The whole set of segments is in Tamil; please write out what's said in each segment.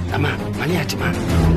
அம்மா மணி ஆச்சுமா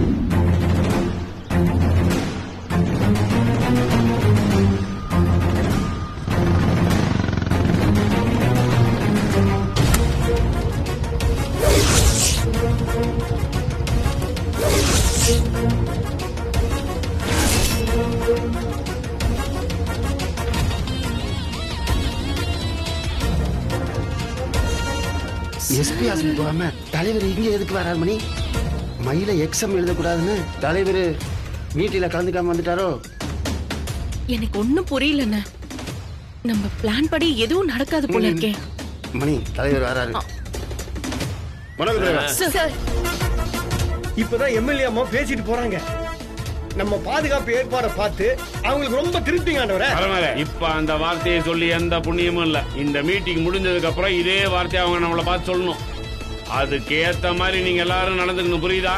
எஸ்பி ஆஃபீஸ் போகாம தலைவர் இங்க எதுக்கு வராரு மணி மயில எக்ஸாம் எழுதக்கூடாதுன்னு தலைவர் மீட்டில கலந்துக்காம வந்துட்டாரோ எனக்கு ஒண்ணும் புரியலண்ணே நம்ம பிளான் படி எதுவும் நடக்காது போல இருக்கே மணி தலைவர் வராரு வணக்கம் தலைவர் சார் இப்பதான் எம்எல்ஏ அம்மா பேசிட்டு போறாங்க நம்ம பாதுகாப்பு ஏற்பாடை பார்த்து அவங்களுக்கு ரொம்ப திருப்திங்க ஆண்டவரே பரவாயில்ல இப்ப அந்த வார்த்தையை சொல்லி எந்த புண்ணியமும் இல்ல இந்த மீட்டிங் முடிஞ்சதுக்கு அப்புறம் இதே வார்த்தையை அவங்க நம்மள பார்த்து சொல்லணும் அதுக்கு ஏத்த மாதிரி நீங்க எல்லாரும் நடந்துக்கணும் புரியுதா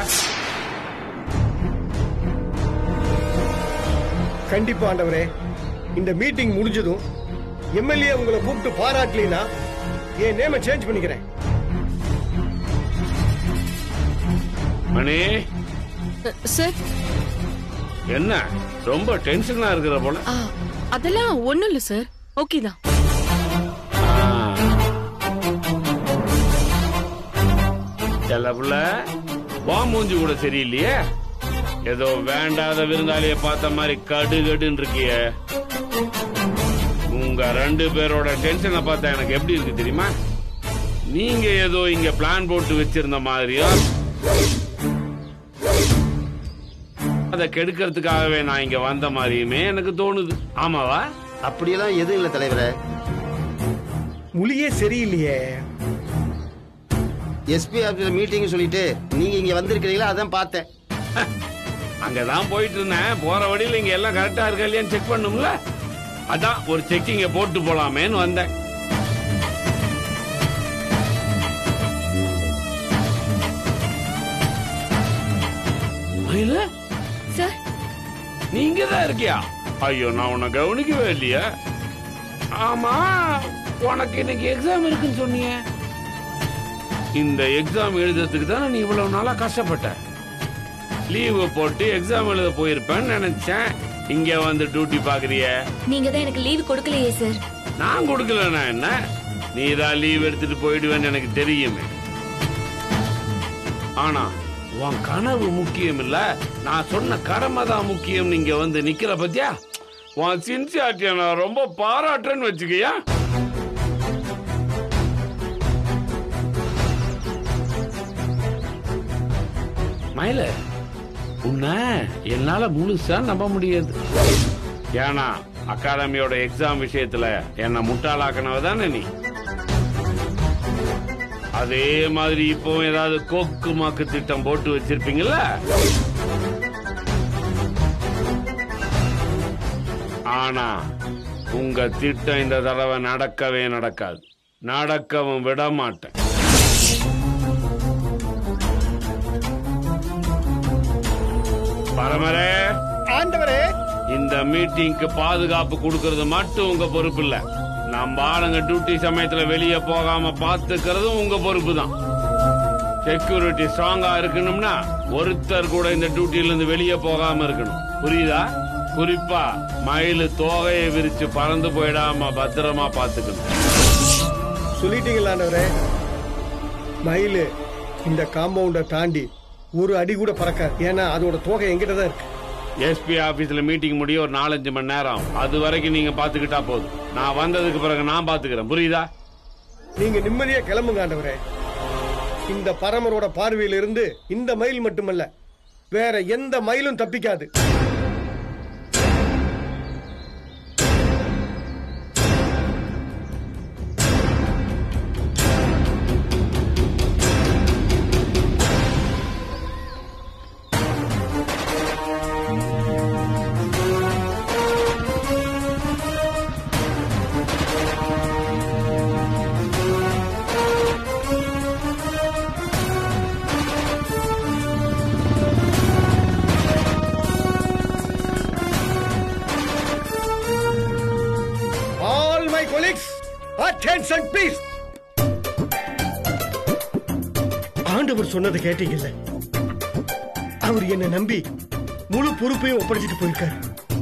கண்டிப்பா ஆண்டவரே இந்த மீட்டிங் முடிஞ்சதும் எம்எல்ஏ உங்களை கூப்பிட்டு பாராட்டலினா என் நேம சேஞ்ச் பண்ணிக்கிறேன் மணி சார் என்ன ரொம்ப டென்ஷனா இருக்கிற போல ஆ, அதெல்லாம் ஒண்ணும் இல்ல சார் ஓகே தான் செல்ல புள்ள வா மூஞ்சி கூட சரியில்லையே ஏதோ வேண்டாத விருந்தாளிய பார்த்த மாதிரி கடு கடுன்னு இருக்கியே உங்க ரெண்டு பேரோட டென்ஷனை பார்த்தா எனக்கு எப்படி இருக்கு தெரியுமா நீங்க ஏதோ இங்க பிளான் போட்டு வச்சிருந்த மாதிரியா அதை கெடுக்கிறதுக்காகவே நான் இங்க வந்த மாதிரியுமே எனக்கு தோணுது ஆமாவா அப்படியெல்லாம் எதுவும் இல்ல தலைவரே முழியே சரியில்லையே எஸ்பி ஆபீஸ்ல மீட்டிங் சொல்லிட்டு நீங்க இங்க வந்திருக்கிறீங்களா அதான் பார்த்தேன் அங்கதான் போயிட்டு இருந்தேன் போற வழியில இங்க எல்லாம் கரெக்டா இருக்கா இல்லையான்னு செக் பண்ணும்ல அதான் ஒரு செக்கிங்க போட்டு போலாமேன்னு வந்தேன் மயிலு, சார் நீ இங்கதான் இருக்கியா ஐயோ நான் உன்னை கவனிக்கவே இல்லையா ஆமா உனக்கு இன்னைக்கு எக்ஸாம் இருக்குன்னு சொன்னியே இந்த எக்ஸாம் எழுதுறதுக்கு தானே நீ இவ்வளவு நாளா கஷ்டப்பட்ட லீவு போட்டு எக்ஸாம் எழுத போயிருப்பேன்னு நினைச்சேன் இங்க வந்து டியூட்டி பாக்குறிய நீங்க தான் எனக்கு லீவு கொடுக்கலையே சார் நான் கொடுக்கலனா என்ன நீ தான் லீவ் எடுத்துட்டு போயிடுவேன்னு எனக்கு தெரியுமே ஆனா உன் கனவு முக்கியம் இல்ல நான் சொன்ன கடமை தான் முக்கியம் நீங்க வந்து நிக்கிற பத்தியா உன் சின்சியாட்டிய நான் ரொம்ப பாராட்டுறேன்னு வச்சுக்கியா மயில உன்னை என்னால முழுசா நம்ப முடியாது ஏன்னா அகாடமியோட எக்ஸாம் விஷயத்துல என்ன முட்டாளாக்கனவ தானே நீ அதே மாதிரி இப்போ ஏதாவது கோக்கு மாக்கு திட்டம் போட்டு வச்சிருப்பீங்கல்ல ஆனா உங்க திட்டம் இந்த தடவை நடக்கவே நடக்காது நடக்கவும் விட மாட்டேன் பரமரே ஆண்டவரே இந்த மீட்டிங்க்கு பாதுகாப்பு கொடுக்கறது மட்டும் உங்க பொறுப்பு இல்ல நம்ம ஆளுங்க டியூட்டி சமயத்துல வெளியே போகாம பாத்துக்கிறதும் உங்க பொறுப்பு தான் செக்யூரிட்டி ஸ்ட்ராங்கா இருக்கணும்னா ஒருத்தர் கூட இந்த டியூட்டில இருந்து வெளியே போகாம இருக்கணும் புரியுதா குறிப்பா மயிலு தோகையை விரிச்சு பறந்து போயிடாம பத்திரமா பாத்துக்கணும் சொல்லிட்டீங்களா ஆண்டவரே மயிலு இந்த காம்பவுண்டை தாண்டி ஒரு அடி கூட பறக்காது ஏன்னா அதோட தோகை எங்கிட்ட தான் இருக்கு எஸ்பி ஆபீஸ்ல மீட்டிங் முடிய ஒரு நாலஞ்சு மணி நேரம் அது வரைக்கும் நீங்க பாத்துக்கிட்டா போதும் நான் வந்ததுக்கு பிறகு நான் பாத்துக்கிறேன் புரியுதா நீங்க நிம்மதியா கிளம்புங்க ஆண்டவரே இந்த பரமரோட பார்வையில இருந்து இந்த மயில் மட்டுமல்ல வேற எந்த மயிலும் தப்பிக்காது all my colleagues attention please ஆண்டவர் சொன்னது கேட்டீங்கல்ல அவர் என்னை நம்பி முழு பொறுப்பையும் ஒப்படைச்சிட்டு போயிருக்காரு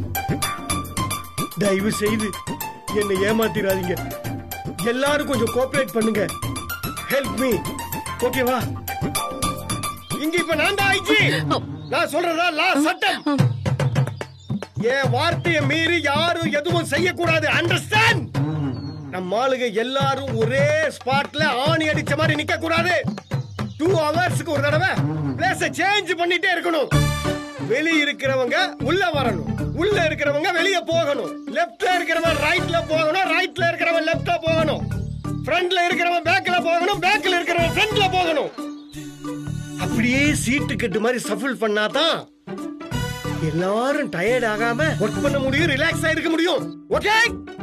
தயவு செய்து என்னை ஏமாத்திராதீங்க எல்லாரும் கொஞ்சம் கோஆபரேட் பண்ணுங்க ஹெல்ப் மீ ஓகேவா இங்க இப்ப நான் தான் ஆயிடுச்சு நான் சொல்றதா லா சட்டம் என் வார்த்தையை மீறி யாரும் எதுவும் செய்யக்கூடாது அண்டர்ஸ்டாண்ட் நம்ம ஆளுங்க எல்லாரும் ஒரே ஸ்பாட்ல ஆணி அடிச்ச மாதிரி நிக்க கூடாது டூ ஹவர்ஸ்க்கு ஒரு தடவை பிளேஸ சேஞ்ச் பண்ணிட்டே இருக்கணும் வெளிய இருக்கிறவங்க உள்ள வரணும் உள்ள இருக்கிறவங்க வெளிய போகணும் லெஃப்ட்ல இருக்கிறவன் ரைட்ல போகணும் ரைட்ல இருக்கிறவன் லெஃப்ட்ல போகணும் ஃப்ரண்ட்ல இருக்கிறவன் பேக்ல போகணும் பேக்ல இருக்கிறவன் ஃப்ரண்ட்ல போகணும் அப்படியே சீட்டு கட்டு மாதிரி சஃபிள் பண்ணாதான் எல்லாரும் டயர்ட் ஆகாம ஒர்க் பண்ண முடியும் ரிலாக்ஸ் இருக்க முடியும் ஓகே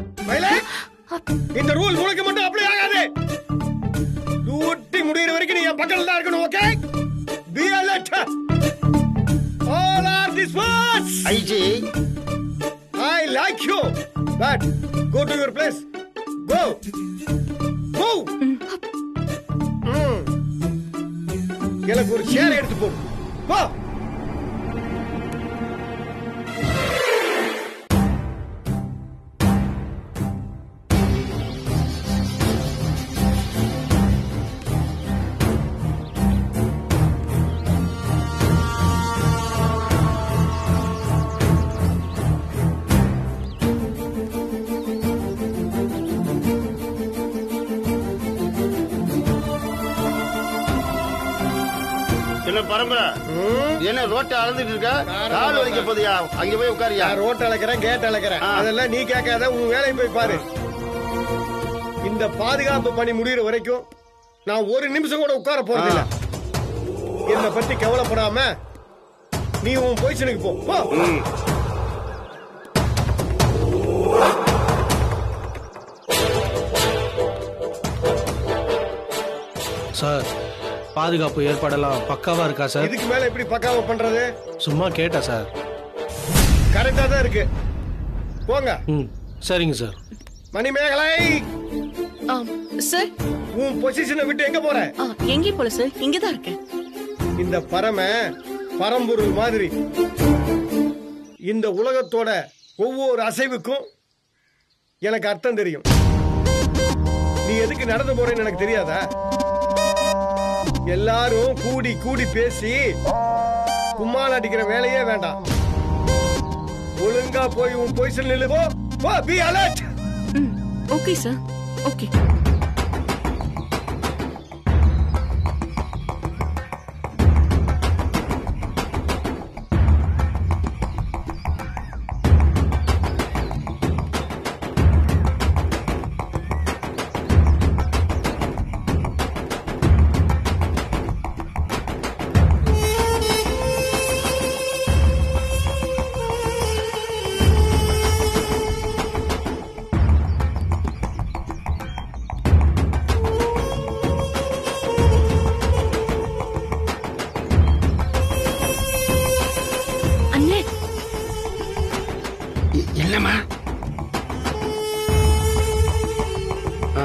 இந்த ரூல் உனக்கு மட்டும் அப்ளை ஆகாது டியூட்டி முடியிற வரைக்கும் நீ என் பக்கத்துல தான் இருக்கணும் okay be alert all are disperse IG I like you but go to your place go go எனக்கு ஒரு சேர் எடுத்து போ போ என்ன பரம்பரை என்ன ரோட்டை அளந்துட்டு இருக்க கால் வலிக்க போதியா அங்க போய் உட்காரியா நான் ரோட் அளக்கிறேன் கேட் அளக்கிறேன் ஆ. அதெல்லாம் நீ கேட்காத உன் வேலையை போய் பாரு இந்த பாதுகாப்பு பணி முடியிற வரைக்கும் நான் ஒரு நிமிஷம் கூட உட்கார போறது இல்ல என்னை பத்தி கவலைப்படாம நீ உன் பொசிஷனுக்கு போ போ சார் பாதுகாப்பு ஏற்பாடெல்லாம் பக்காவா இருக்கா சார் இதுக்கு மேல எப்படி பக்காவா பண்றது சும்மா கேட்டேன் சார் கரெக்டா தான் இருக்கு போங்க ம் சரிங்க சார் மணிமேகலை ஆம், சார் உன் பொசிஷனை விட்டு எங்க போற ஆ, எங்கேயும் போல சார் இங்கதான் இருக்கேன் இந்த பரம பரம்பொருள் மாதிரி இந்த உலகத்தோட ஒவ்வொரு அசைவுக்கும் எனக்கு அர்த்தம் தெரியும் நீ எதுக்கு நடந்து போறேன்னு எனக்கு தெரியாதா எல்லாரும் கூடி கூடி பேசி கும்மால் அடிக்கிற வேலையே வேண்டாம் ஒழுங்கா போய் உன் பொசிஷன் நில்லு போ போ be alert hmm, okay sir okay அண்ணே எ- என்னம்மா ஆ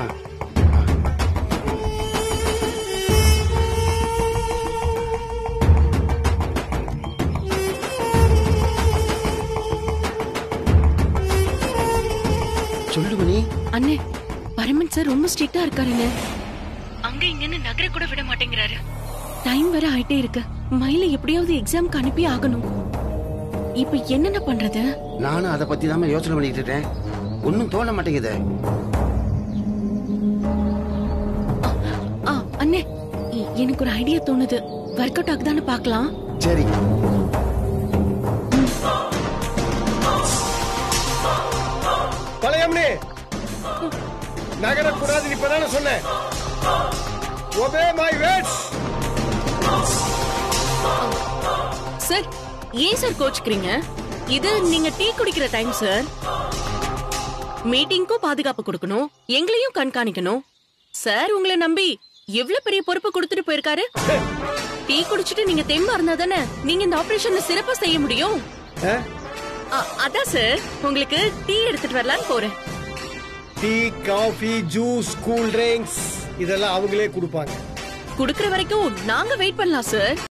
சொல்லு மணி அண்ணே பரமன் சார் ரொம்ப ஸ்ட்ரிக்டா இருக்காருங்க அங்க இங்கன்னு நகர கூட விட மாட்டேங்கிறாரு டைம் வேற ஆயிட்டே இருக்கு மயில எப்படியாவது எக்ஸாம்க்கு அனுப்பி ஆகணும் இப்ப என்னென்ன பண்றது நானும் அதை பத்தி தான் யோசனை பண்ணிட்டு இருக்கேன் ஒன்னும் தோண மாட்டேங்குது ஆ அண்ணே எ- எனக்கு ஒரு ஐடியா தோணுது ஒர்க் அவுட் ஆகுதான்னு பார்க்கலாம் சரி பழையம்னே நகரக்கூடாது இப்பதானே சொன்னேன் ஒபே மை வேட்ஸ் சார் ஏன் சார் கோச்சுக்கிறீங்க இது நீங்க டீ குடிக்கிற டைம் சார் மீட்டிங்க்கும் பாதுகாப்பு கொடுக்கணும் எங்களையும் கண்காணிக்கணும் சார் உங்களை நம்பி எவ்வளவு பெரிய பொறுப்பு கொடுத்துட்டு போயிருக்காரு டீ குடிச்சிட்டு நீங்க தெம்பா இருந்தா தானே நீங்க இந்த ஆபரேஷன் சிறப்பா செய்ய முடியும் அ- அதான் சார் உங்களுக்கு டீ எடுத்துட்டு வரலான்னு போறேன் tea coffee juice cool drinks இதெல்லாம் அவங்களே கொடுப்பாங்க குடுக்கற வரைக்கும் நாங்க வெயிட் பண்ணலாம் சார்